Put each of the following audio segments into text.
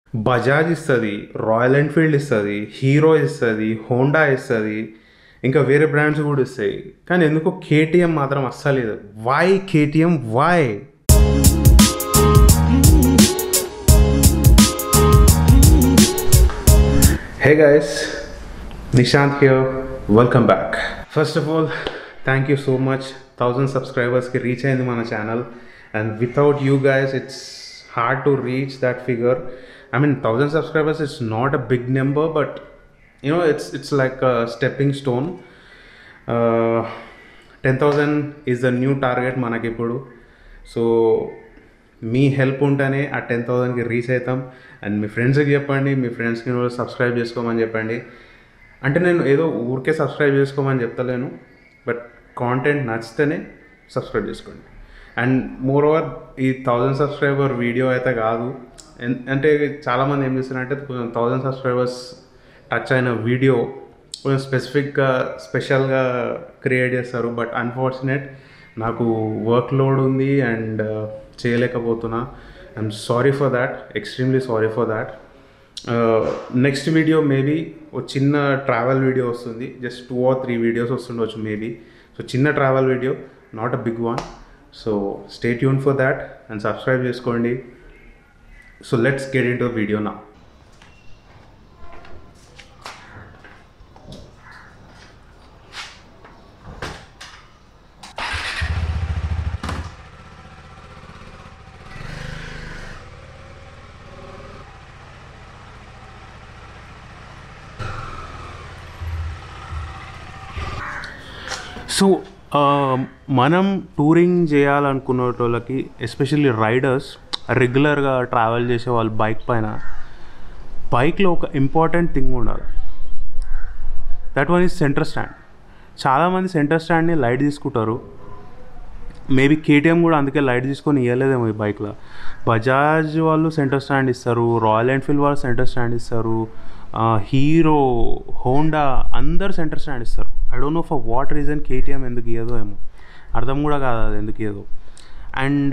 బజాజ్ ఇస్తుంది Royal Enfield ఇస్తుంది Hero ఇస్తుంది హోండా ఇస్తుంది ఇంకా వేరే బ్రాండ్స్ కూడా ఇస్తాయి కానీ ఎందుకో కేటీఎం మాత్రం అస్సలేదు why KTM why hey guys Nishant here welcome back first of all thank you so much thousand సబ్స్క్రైబర్స్కి రీచ్ అయింది మన channel and without you guys it's hard to reach that figure I mean thousand subscribers it's not a big number but you know it's it's like stepping stone ten thousand is the new target మనకి ఇప్పుడు so మీ help ఉంటేనే ఆ ten థౌజండ్కి reach అవుతాం and మీ ఫ్రెండ్స్కి చెప్పండి మీ ఫ్రెండ్స్కి కూడా సబ్స్క్రైబ్ చేసుకోమని చెప్పండి అంటే నేను ఏదో ఊరికే సబ్స్క్రైబ్ చేసుకోమని చెప్తలేను బట్ కాంటెంట్ నచ్చితేనే సబ్స్క్రైబ్ చేసుకోండి అండ్ మోర్ ఓవర్ ఈ థౌజండ్ సబ్స్క్రైబర్ వీడియో అయితే కాదు ఎన్- అంటే చాలామంది ఏం చేస్తారంటే కొంచెం థౌజండ్ సబ్స్క్రైబర్స్ టచ్ అయిన వీడియో కొంచెం స్పెసిఫిక్గా స్పెషల్గా క్రియేట్ చేస్తారు బట్ అన్ఫార్చునేట్ నాకు వర్క్ లోడ్ ఉంది అండ్ చేయలేకపోతున్నా I'm sorry for that extremely sorry for that next video maybe ఒక చిన్న ట్రావెల్ వీడియో వస్తుంది just two or three videos వస్తుండొచ్చు మేబీ సో చిన్న travel video not a big one so stay tuned for that and subscribe చేసుకోండి so let's get into video నా so మనం touring చేయాలనుకునే వాళ్ళకి ఎస్పెషల్లీ రైడర్స్ రెగ్యులర్గా travel చేసే వాళ్ళు బైక్ పైన బైక్లో ఒక ఇంపార్టెంట్ థింగ్ ఉండాలి that one is centre stand చాలామంది సెంటర్ స్టాండ్ని లైట్ తీసుకుంటారు మేబీ కేటీఎం కూడా అందుకే లైట్ తీసుకొని ఇవ్వలేదేమో ఈ బైక్లో బజాజ్ వాళ్ళు సెంటర్ స్టాండ్ ఇస్తారు రాయల్ ఎన్ఫీల్డ్ వాళ్ళు సెంటర్ స్టాండ్ ఇస్తారు హీరో హోండా అందరు సెంటర్ స్టాండ్ ఇస్తారు I don't know for what reason KTM ఎందుకు ఇయ్యదో ఏమో అర్థం కూడా కాదు అది ఎందుకు ఇయ్యదో అండ్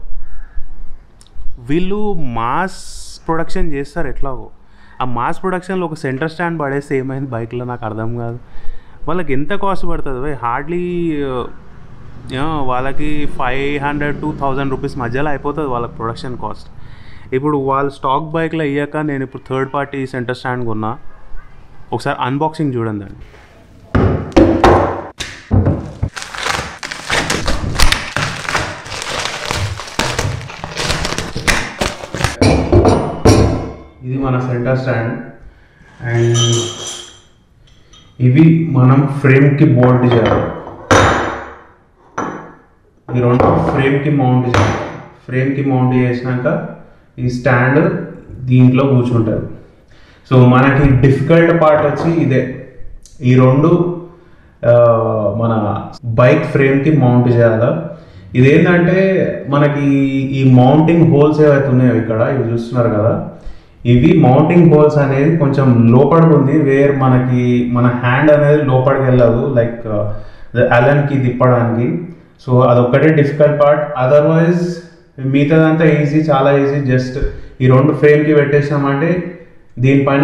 వీళ్ళు మాస్ ప్రొడక్షన్ చేస్తారు ఎట్లాగో ఆ మాస్ ప్రొడక్షన్లో ఒక సెంటర్ స్టాండ్ పడేస్తే ఏమైంది బైక్లో నాకు అర్థం కాదు వాళ్ళకి ఎంత కాస్ట్ పడుతుంది భయ్ హార్డ్లీ వాళ్ళకి five hundred to thousand rupees మధ్యలో అయిపోతుంది వాళ్ళకి ప్రొడక్షన్ కాస్ట్ ఇప్పుడు వాళ్ళు స్టాక్ బైక్లో అయ్యాక నేను ఇప్పుడు థర్డ్ పార్టీ సెంటర్ స్టాండ్ కొన్నా ఒకసారి అన్బాక్సింగ్ చూడండి అండి ఇది మన సెంటర్ స్టాండ్ అండ్ ఇవి మనం ఫ్రేమ్కి బోల్ట్ చేయాలి ఈ రెండు ఫ్రేమ్కి మౌంట్ చేయాలి ఫ్రేమ్కి మౌంట్ చేసినాక ఈ స్టాండ్ దీంట్లో కూర్చుంటుంది సో మనకి డిఫికల్ట్ పార్ట్ వచ్చి ఇదే ఈ రెండు ఆ, మన బైక్ ఫ్రేమ్కి మౌంట్ చేయాలి ఇదేంటంటే మనకి ఈ మౌంటింగ్ హోల్స్ ఏవైతే ఉన్నాయో ఇక్కడ ఇవి చూస్తున్నారు కదా ఇవి మౌంటింగ్ హోల్స్ అనేది కొంచెం లోపలికి ఉంది వేర్ మనకి మన హ్యాండ్ అనేది లోపలికి వెళ్ళదు లైక్ అలన్కి తిప్పడానికి సో అదొక్కటే డిఫికల్ట్ పార్ట్ అదర్వైజ్ మిగతాదంతా ఈజీ చాలా ఈజీ జస్ట్ ఈ రెండు ఫ్రేమ్కి పెట్టేసామంటే దీనిపైన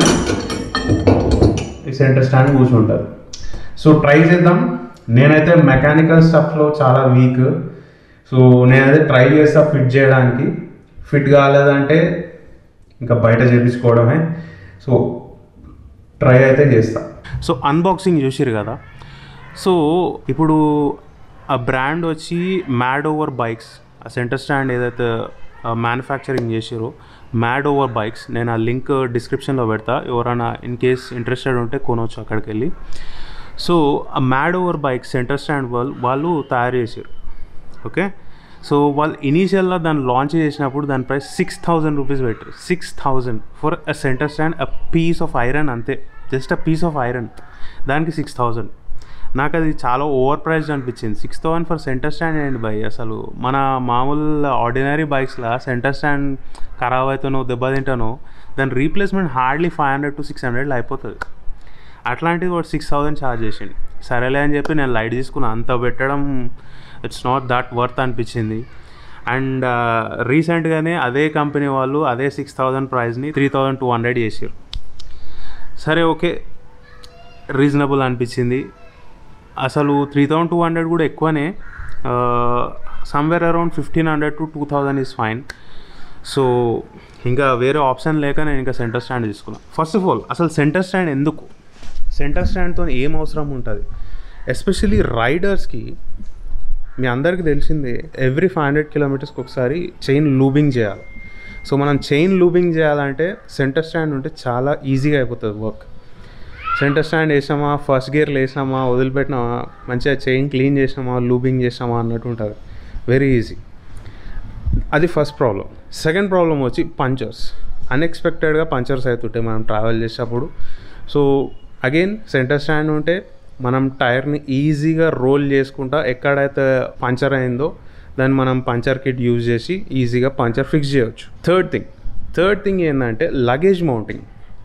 ఈ సెంటర్ స్టాండ్ కూర్చుంటుంది సో ట్రై చేద్దాం నేనైతే మెకానికల్ స్టఫ్లో చాలా వీక్ సో నేనైతే ట్రై చేస్తా ఫిట్ చేయడానికి ఫిట్ కాలేదంటే ఇంకా బయట చేపించుకోవడమే సో ట్రై అయితే చేస్తా సో అన్బాక్సింగ్ చూసిరు కదా సో ఇప్పుడు ఆ బ్రాండ్ వచ్చి మ్యాడ్ ఓవర్ బైక్స్ ఆ సెంటర్ స్టాండ్ ఏదైతే మ్యానుఫ్యాక్చరింగ్ చేసిరో మ్యాడ్ ఓవర్ బైక్స్ నేను ఆ లింక్ డిస్క్రిప్షన్లో పెడతా ఎవరైనా ఇన్ కేస్ ఇంట్రెస్టెడ్ ఉంటే కొనవచ్చు అక్కడికి వెళ్ళి సో ఆ mad over bike centre stand వాళ్ళు వాళ్ళు తయారు చేసారు ఓకే సో వాళ్ళు ఇనీషియల్గా దాన్ని లాంచ్ చేసినప్పుడు దాని ప్రైస్ సిక్స్ థౌజండ్ రూపీస్ పెట్టారు six thousand for a centre stand a piece of iron అంతే just a piece of iron దానికి సిక్స్ థౌజండ్ నాకు అది చాలా ఓవర్ ప్రైస్డ్ అనిపించింది six thousand for centre stand ఏంటి బై అసలు మన మామూలు ఆర్డినరీ బైక్స్లో సెంటర్ స్టాండ్ ఖరాబ్ అవుతానో దెబ్బతింటానో దాని replacement hardly five hundred to six హండ్రెడ్లో అయిపోతుంది అట్లాంటిది వాడు సిక్స్ థౌసండ్ ఛార్జ్ చేసిండు సరేలే అని చెప్పి నేను లైట్ తీసుకున్నా అంత పెట్టడం ఇట్స్ నాట్ దట్ వర్త్ అనిపించింది అండ్ రీసెంట్గానే అదే కంపెనీ వాళ్ళు అదే సిక్స్ థౌజండ్ ప్రైస్ని త్రీ థౌజండ్ టూ హండ్రెడ్ చేసారు సరే ఓకే రీజనబుల్ అనిపించింది అసలు త్రీ థౌజండ్ టూ హండ్రెడ్ కూడా ఎక్కువనే somewhere around fifteen hundred to two thousand is fine so ఇంకా వేరే ఆప్షన్ లేక నేను ఇంకా సెంటర్ స్టాండ్ తీసుకున్నాను ఫస్ట్ ఆఫ్ ఆల్ అసలు సెంటర్ స్టాండ్ ఎందుకు సెంటర్ స్టాండ్తో ఏం అవసరం ఉంటుంది ఎస్పెషలీ రైడర్స్కి మీ అందరికీ తెలిసిందే ఎవ్రీ ఫైవ్ హండ్రెడ్ కిలోమీటర్స్కి ఒకసారి చైన్ లూబింగ్ చేయాలి సో మనం చైన్ లూబింగ్ చేయాలంటే సెంటర్ స్టాండ్ ఉంటే చాలా ఈజీగా అయిపోతుంది వర్క్ సెంటర్ స్టాండ్ వేసామా ఫస్ట్ గేర్లు వేసామా వదిలిపెట్టినామా మంచిగా చైన్ క్లీన్ చేసినామా లూబింగ్ చేసామా అన్నట్టు ఉంటుంది వెరీ ఈజీ అది ఫస్ట్ ప్రాబ్లం సెకండ్ ప్రాబ్లం వచ్చి పంచర్స్ అన్ఎక్స్పెక్టెడ్గా పంచర్స్ అవుతుంటాయి మనం ట్రావెల్ చేసేటప్పుడు సో అగైన్ సెంటర్ స్టాండ్ ఉంటే మనం టైర్ని ఈజీగా రోల్ చేసుకుంటా ఎక్కడైతే పంచర్ అయిందో దాన్ని మనం పంచర్ కిట్ యూజ్ చేసి ఈజీగా పంచర్ ఫిక్స్ చేయవచ్చు థర్డ్ థింగ్ థర్డ్ థింగ్ ఏంటంటే లగేజ్ మౌంటింగ్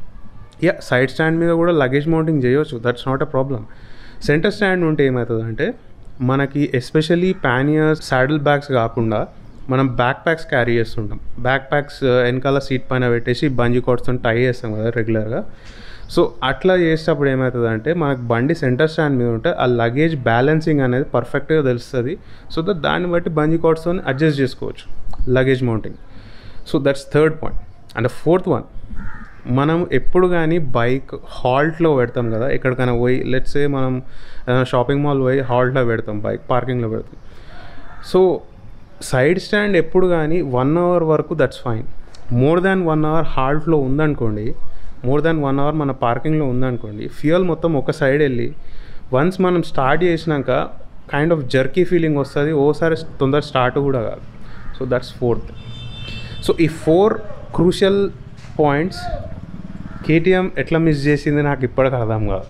యా సైడ్ స్టాండ్ మీద కూడా లగేజ్ మౌంటింగ్ చేయొచ్చు that's not a problem centre stand ఉంటే ఏమవుతుందంటే మనకి ఎస్పెషలీ ప్యానియర్స్ సాడిల్ బ్యాగ్స్ కాకుండా మనం బ్యాక్ ప్యాక్స్ క్యారీ చేస్తుంటాం బ్యాక్ ప్యాక్స్ వెనకాల సీట్ పైన పెట్టేసి బంజీ కార్డ్స్తో టై చేస్తాం కదా రెగ్యులర్గా సో అట్లా చేసేటప్పుడు ఏమవుతుందంటే మనకు బండి సెంటర్ స్టాండ్ మీద ఉంటే ఆ లగేజ్ బ్యాలెన్సింగ్ అనేది పర్ఫెక్ట్గా తెలుస్తుంది సో దట్ దాన్ని బట్టి బంజీ కార్డ్స్తో అడ్జస్ట్ చేసుకోవచ్చు luggage mounting so that's third point and fourth one మనం ఎప్పుడు కానీ బైక్ హాల్ట్లో పెడతాం కదా ఎక్కడికైనా పోయి లెట్స్ ఏ మనం షాపింగ్ మాల్ పోయి హాల్ట్లో పెడతాం బైక్ పార్కింగ్లో పెడతాం సో సైడ్ స్టాండ్ ఎప్పుడు కానీ వన్ అవర్ వరకు that's fine more than one hour హాల్ట్లో ఉందనుకోండి మోర్ దాన్ వన్ అవర్ మన పార్కింగ్లో ఉందనుకోండి ఫ్యూయల్ మొత్తం ఒక సైడ్ వెళ్ళి వన్స్ మనం స్టార్ట్ చేసినాక కైండ్ ఆఫ్ జర్కీ ఫీలింగ్ వస్తుంది ఓసారి తొందర స్టార్ట్ కూడా కాదు సో దట్స్ ఫోర్త్ సో ఈ ఫోర్ క్రూషియల్ పాయింట్స్ కేటీఎం ఎట్లా మిస్ చేసింది నాకు ఇప్పటికి అర్థం కాదు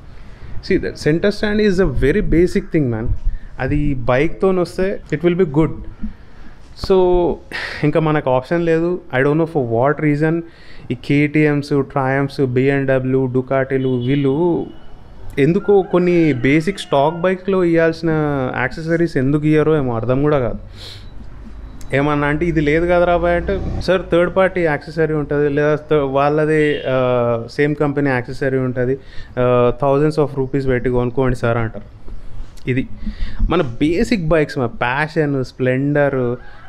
see that centre stand is a very basic thing man అది బైక్తో వస్తే it will be good so ఇంకా మనకు ఆప్షన్ లేదు I don't know for what reason ఈ కేటీఎమ్స్ ట్రయమ్స్ బిఎన్డబ్ల్యూ డుకాటీలు వీళ్ళు ఎందుకో కొన్ని బేసిక్ స్టాక్ బైక్స్లో ఇవ్వాల్సిన యాక్సెసరీస్ ఎందుకు ఇయ్యారో ఏమో అర్థం కూడా కాదు ఏమన్నా అంటే ఇది లేదు కదా రాబాయ్ అంటే సార్ థర్డ్ పార్టీ యాక్సెసరీ ఉంటుంది లేదా థ- వాళ్ళది సేమ్ కంపెనీ యాక్సెసరీ ఉంటుంది థౌజండ్స్ ఆఫ్ రూపీస్ పెట్టి కొనుక్కోండి సార్ అంటారు ఇది మన బేసిక్ బైక్స్ మన ప్యాషన్ స్ప్లెండర్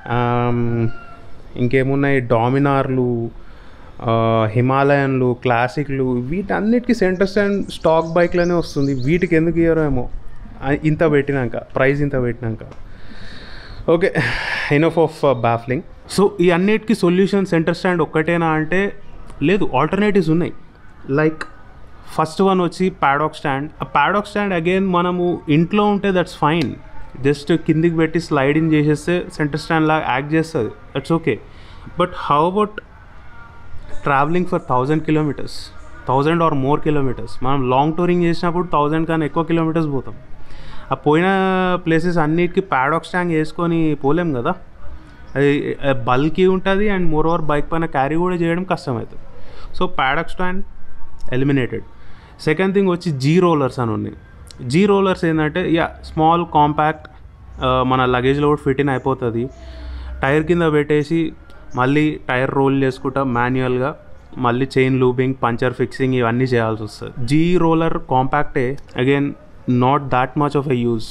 ఇంకేమున్నాయి డామినార్లు ఆ, హిమాలయన్లు క్లాసిక్లు వీటన్నిటికీ సెంటర్ స్టాండ్ స్టాక్ బైక్లోనే వస్తుంది వీటికి ఎందుకు ఇయ్యారో ఏమో ఆ, ఇంత పెట్టినాక ప్రైస్ ఇంత పెట్టినాక okay enough of baffling so ఈ అన్నిటికీ సొల్యూషన్ సెంటర్ స్టాండ్ ఒక్కటేనా అంటే లేదు ఆల్టర్నేటివ్స్ ఉన్నాయి లైక్ ఫస్ట్ వన్ వచ్చి ప్యాడాక్ స్టాండ్ ఆ ప్యాడాక్ స్టాండ్ అగైన్ మనము ఇంట్లో ఉంటే దట్స్ ఫైన్ జస్ట్ కిందికి పెట్టి స్లైడింగ్ చేసేస్తే సెంటర్ స్టాండ్ లాగా యాక్ట్ చేస్తుంది that's okay but how about travelling for thousand kilometres thousand or more kilometres మనం లాంగ్ టూరింగ్ చేసినప్పుడు థౌజండ్ కన్నా ఎక్కువ కిలోమీటర్స్ పోతాం ఆ పోయిన ప్లేసెస్ అన్నిటికీ ప్యాడాక్ స్టాంగ్ వేసుకొని పోలేం కదా అది బల్కీ ఉంటుంది అండ్ మోర్ ఓవర్ బైక్ పైన క్యారీ కూడా చేయడం కష్టమవుతుంది so paddock stand eliminated second thing వచ్చి జీ రోలర్స్ అని ఉన్నాయి జీ రోలర్స్ ఏంటంటే యా స్మాల్ కాంపాక్ట్ మన లగేజ్లో కూడా ఫిట్ ఇన్ అయిపోతుంది టైర్ కింద పెట్టేసి మళ్ళీ టైర్ రోల్ చేసుకుంటా మాన్యువల్గా మళ్ళీ చైన్ లూబింగ్ పంచర్ ఫిక్సింగ్ ఇవన్నీ చేయాల్సి వస్తుంది జీ రోలర్ కాంపాక్టే again not that much of a use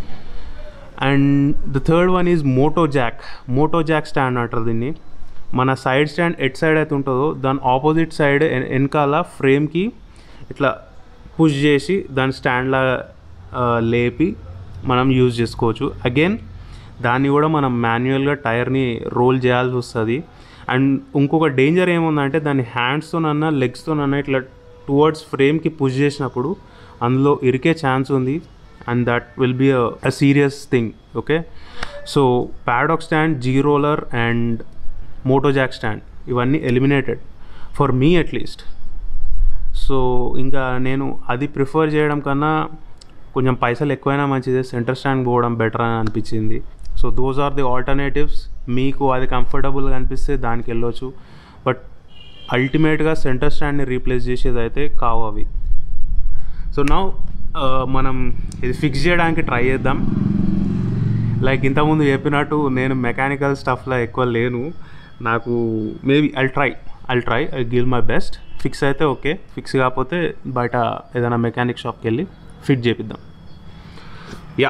and the third one is moto jack moto jack stand అంటారు దీన్ని మన సైడ్ స్టాండ్ ఎట్ సైడ్ అయితే ఉంటుందో దాని ఆపోజిట్ సైడ్ వెనకాల ఫ్రేమ్కి ఇట్లా పుష్ చేసి దాని స్టాండ్లా లేపి మనం యూజ్ చేసుకోవచ్చు అగైన్ దాన్ని కూడా మనం మాన్యువల్గా టైర్ని రోల్ చేయాల్సి వస్తుంది అండ్ ఇంకొక డేంజర్ ఏముందంటే దాన్ని హ్యాండ్స్తోనన్నా లెగ్స్తోనన్నా ఇట్లా టువర్డ్స్ ఫ్రేమ్కి పుష్ చేసినప్పుడు అందులో ఇరికే ఛాన్స్ ఉంది and that will be a serious thing okay so paddock stand G roller and moto jack stand ఇవన్నీ eliminated for me at least so ఇంకా నేను అది ప్రిఫర్ చేయడం కన్నా కొంచెం పైసలు ఎక్కువైనా మంచిదే సెంటర్ స్టాండ్ పోవడం బెటర్ అని అనిపించింది so those are the alternatives మీకు అది కంఫర్టబుల్గా అనిపిస్తే దానికి వెళ్ళొచ్చు బట్ అల్టిమేట్గా సెంటర్ స్టాండ్ని రీప్లేస్ చేసేది అయితే కావు అవి సో నా మనం ఇది ఫిక్స్ చేయడానికి ట్రై చేద్దాం లైక్ ఇంతకుముందు చెప్పినట్టు నేను మెకానికల్ స్టఫ్లో ఎక్కువ లేను నాకు maybe I try I try I give my best fix అయితే ఓకే ఫిక్స్ కాకపోతే బయట ఏదైనా మెకానిక్ షాప్కి వెళ్ళి ఫిట్ చేపిద్దాం యా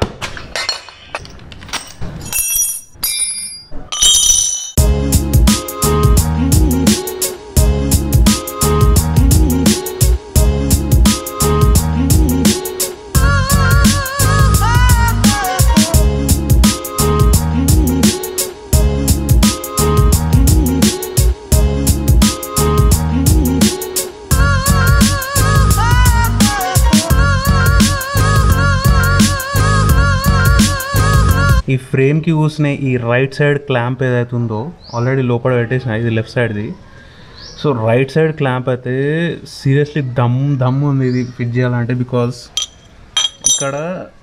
ఈ ఫ్రేమ్కి కూసిన ఈ రైట్ సైడ్ క్లాంప్ ఏదైతే ఉందో ఆల్రెడీ లోపల పెట్టేసిన ఇది లెఫ్ట్ సైడ్ది సో రైట్ సైడ్ క్లాంప్ అయితే సీరియస్లీ దమ్ దమ్ ఉంది ఇది ఫిట్ చేయాలంటే బికాస్ ఇక్కడ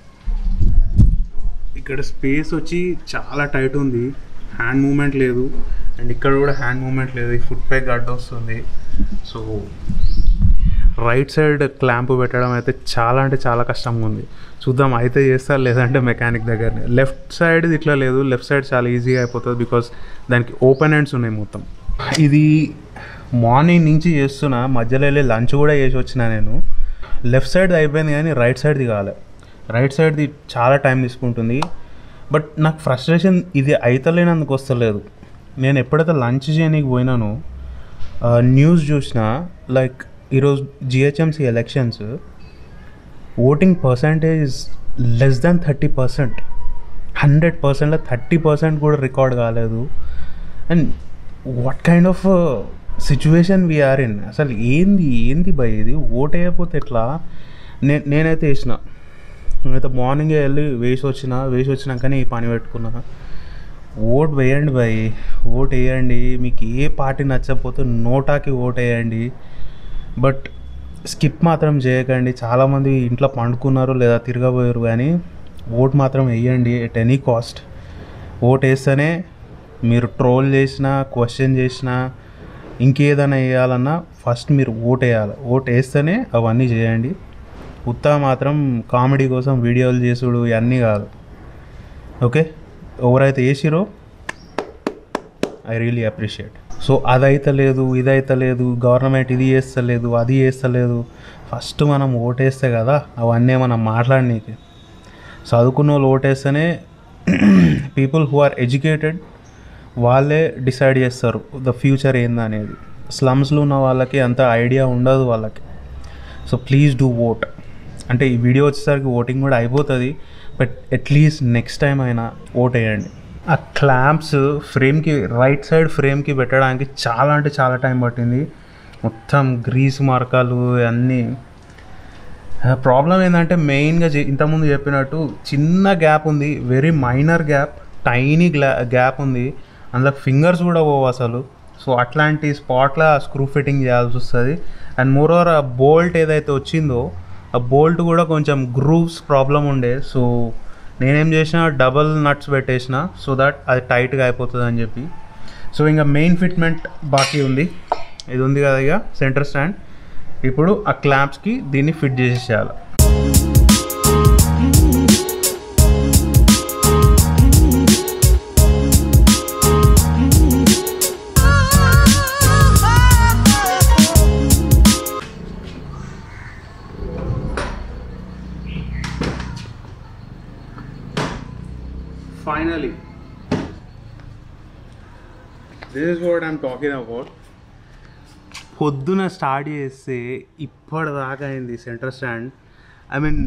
ఇక్కడ స్పేస్ వచ్చి చాలా టైట్ ఉంది హ్యాండ్ మూమెంట్ లేదు అండ్ ఇక్కడ కూడా హ్యాండ్ మూమెంట్ లేదు ఈ ఫుట్ పై గడ్డ వస్తుంది సో రైట్ సైడ్ క్లాంప్ పెట్టడం అయితే చాలా అంటే చాలా కష్టంగా ఉంది చూద్దాం అయితే చేస్తారు లేదంటే మెకానిక్ దగ్గరనే లెఫ్ట్ సైడ్ ఇట్లా లేదు లెఫ్ట్ సైడ్ చాలా ఈజీగా అయిపోతుంది బికాస్ దానికి ఓపెన్ హ్యాండ్స్ ఉన్నాయి మొత్తం ఇది మార్నింగ్ నుంచి చేస్తున్నా మధ్యలో వెళ్ళి లంచ్ కూడా చేసి వచ్చిన నేను లెఫ్ట్ సైడ్ అయిపోయింది కానీ రైట్ సైడ్ది కావాలి రైట్ సైడ్ది చాలా టైం తీసుకుంటుంది బట్ నాకు ఫ్రస్ట్రేషన్ ఇది అయితలేనందుకు వస్తలేదు నేను ఎప్పుడైతే లంచ్ చేయడానికి పోయినానో న్యూస్ చూసిన లైక్ ఈరోజు GHMC elections voting percentage less than thirty percent hundred పర్సెంట్లో థర్టీ పర్సెంట్ కూడా రికార్డ్ కాలేదు and what kind of situation we are in అసలు ఏంది ఏంది భయ్ ఇది ఓట్ వేయకపోతే ఎట్లా నే నేనైతే వేసిన నేనైతే మార్నింగే వెళ్ళి వేసి వచ్చిన వేసి వచ్చినాకనే ఈ పని పెట్టుకున్నా ఓట్ వేయండి భయ్ ఓట్ వేయండి మీకు ఏ పార్టీ నచ్చకపోతే నోటాకి ఓట్ వేయండి బట్ స్కిప్ మాత్రం చేయకండి చాలామంది ఇంట్లో పండుకున్నారు లేదా తిరగబోయారు కానీ ఓట్ మాత్రం వేయండి ఎట్ ఎనీ కాస్ట్ ఓట్ వేస్తేనే మీరు ట్రోల్ చేసినా క్వశ్చన్ చేసినా ఇంకేదైనా వేయాలన్నా ఫస్ట్ మీరు ఓట్ వేయాలి ఓట్ వేస్తేనే అవన్నీ చేయండి ఉత్తా మాత్రం కామెడీ కోసం వీడియోలు చేసుడు ఇవన్నీ కాదు ఓకే ఎవరైతే వేసిరో ఐ రియలీ అప్రిషియేట్ సో అదైతే లేదు ఇదైతే లేదు గవర్నమెంట్ ఇది చేస్తలేదు అది చేస్తలేదు ఫస్ట్ మనం ఓటేస్తే కదా అవన్నీ మనం మాట్లాడనీకి చదువుకున్న వాళ్ళు ఓటేస్తేనే పీపుల్ హూ ఆర్ ఎడ్యుకేటెడ్ వాళ్ళే డిసైడ్ చేస్తారు ద ఫ్యూచర్ ఏందనేది స్లమ్స్లో ఉన్న వాళ్ళకి అంత ఐడియా ఉండదు వాళ్ళకి సో ప్లీజ్ డూ ఓట్ అంటే ఈ వీడియో వచ్చేసరికి ఓటింగ్ కూడా అయిపోతుంది బట్ అట్లీస్ట్ నెక్స్ట్ టైం అయినా ఓట్ వేయండి ఆ క్లాంప్స్ ఫ్రేమ్కి రైట్ సైడ్ ఫ్రేమ్కి పెట్టడానికి చాలా అంటే చాలా టైం పట్టింది మొత్తం గ్రీస్ మార్కాలు అన్నీ ప్రాబ్లం ఏంటంటే మెయిన్గా చె- ఇంతకుముందు చెప్పినట్టు చిన్న గ్యాప్ ఉంది వెరీ మైనర్ గ్యాప్ టైనీ గ్లా గ్యాప్ ఉంది అందులో ఫింగర్స్ కూడా పోవు అసలు సో అట్లాంటి స్పాట్లో స్క్రూ ఫిట్టింగ్ చేయాల్సి వస్తుంది అండ్ మోర్ ఓవర్ ఆ బోల్ట్ ఏదైతే వచ్చిందో ఆ బోల్ట్ కూడా కొంచెం గ్రూవ్స్ ప్రాబ్లం ఉండే సో నేనేం చేసిన డబల్ నట్స్ పెట్టేసిన సో దట్ అది టైట్గా అయిపోతుంది అని చెప్పి సో ఇంకా మెయిన్ ఫిట్మెంట్ బాకీ ఉంది ఇది ఉంది కదా ఇక సెంటర్ స్టాండ్ ఇప్పుడు ఆ క్లాంప్స్కి దీన్ని ఫిట్ చేసేసేయాలి finally this is what I'm talking about పొద్దున స్టార్ట్ చేస్తే ఇప్పటిదాకా అయింది centre stand I mean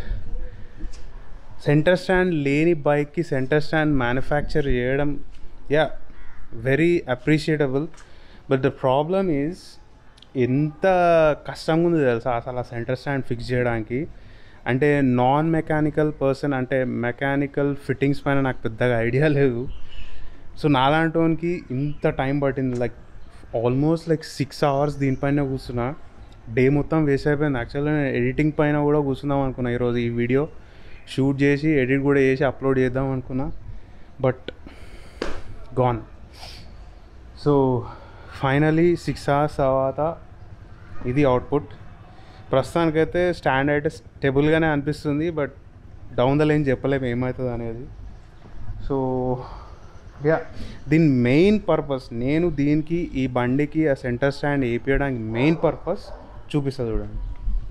centre stand లేని బైక్కి సెంటర్ స్టాండ్ మ్యానుఫ్యాక్చర్ చేయడం yeah very appreciable but the problem is ఎంత కష్టంగా ఉంది తెలుసా అసలు ఆ సెంటర్ స్టాండ్ ఫిక్స్ చేయడానికి అంటే నాన్ మెకానికల్ పర్సన్ అంటే మెకానికల్ ఫిట్టింగ్స్ పైన నాకు పెద్దగా ఐడియా లేదు సో నాలాంటి ఇంత టైం పట్టింది like almost like six hours దీనిపైన కూర్చున్నా డే మొత్తం వేస్ట్ అయిపోయింది యాక్చువల్గా నేను ఎడిటింగ్ పైన కూడా కూర్చుందాం అనుకున్నా ఈరోజు ఈ వీడియో షూట్ చేసి ఎడిట్ కూడా చేసి అప్లోడ్ చేద్దాం అనుకున్నా but gone so finally six hours తర్వాత ఇది అవుట్పుట్ ప్రస్తుతానికైతే స్టాండ్ అయితే స్టెబుల్గానే అనిపిస్తుంది బట్ డౌన్ ద లైన్ చెప్పలేము ఏమవుతుంది అనేది సో యా దీని మెయిన్ పర్పస్ నేను దీనికి ఈ బండికి ఆ సెంటర్ స్టాండ్ వేపించడానికి మెయిన్ పర్పస్ చూపిస్తా చూడండి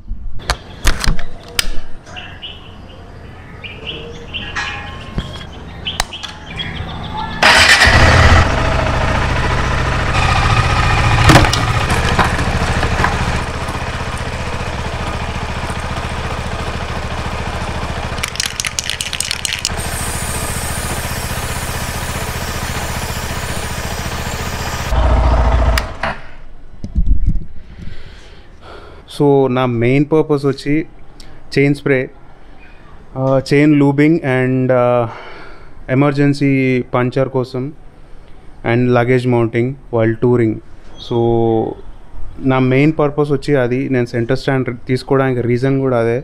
సో నా మెయిన్ పర్పస్ వచ్చి chain spray chain lubing and emergency puncture కోసం and luggage mounting while touring so నా మెయిన్ పర్పస్ వచ్చి అది నేను సెంటర్ స్టాండ్ తీసుకోవడానికి రీజన్ కూడా అదే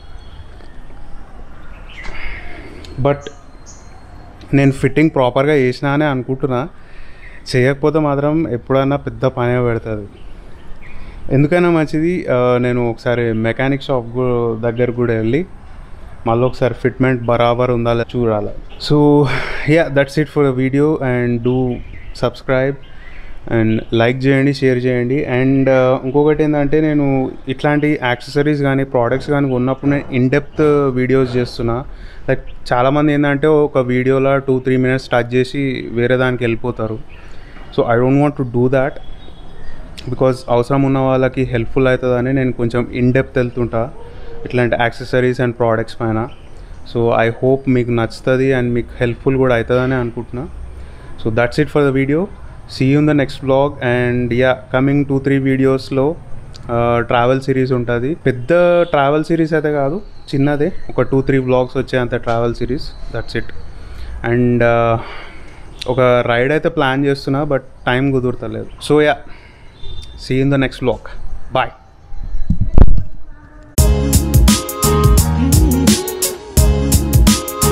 బట్ నేను ఫిట్టింగ్ ప్రాపర్గా చేసినా అని అనుకుంటున్నా చేయకపోతే మాత్రం ఎప్పుడైనా పెద్ద పనే పెడుతుంది ఎందుకైనా మంచిది ఆ, నేను ఒకసారి మెకానిక్ షాప్ గు- దగ్గర కూడా వెళ్ళి మళ్ళీ ఒకసారి ఫిట్మెంట్ బరాబర్ ఉందా లేదా చూడాలి so yeah that's it for video and do subscribe and like చేయండి షేర్ చేయండి అండ్ ఇంకొకటి ఏంటంటే నేను ఇట్లాంటి యాక్సెసరీస్ కానీ ప్రోడక్ట్స్ కానీ ఉన్నప్పుడు నేను ఇన్ డెప్త్ వీడియోస్ చేస్తున్నా లైక్ చాలామంది ఏంటంటే ఒక వీడియోలో టూ త్రీ మినిట్స్ టచ్ చేసి వేరే దానికి వెళ్ళిపోతారు so I don't want to do that because అవసరం ఉన్న వాళ్ళకి హెల్ప్ఫుల్ అవుతుందని నేను కొంచెం ఇన్ డెప్త్ వెళ్తుంటా ఇట్లాంటి యాక్సెసరీస్ అండ్ ప్రోడక్ట్స్ పైన సో ఐ హోప్ మీకు నచ్చుతుంది అండ్ మీకు హెల్ప్ఫుల్ కూడా అవుతుందని అనుకుంటున్నా so that's it for the video see in the next blog and yeah coming two three వీడియోస్లో ట్రావెల్ సిరీస్ ఉంటుంది పెద్ద ట్రావెల్ సిరీస్ అయితే కాదు చిన్నదే ఒక టూ త్రీ బ్లాగ్స్ వచ్చే అంత travel series that's it and ఒక రైడ్ అయితే ప్లాన్ చేస్తున్నా బట్ టైం కుదురుతలేదు so yeah see in the next blog bye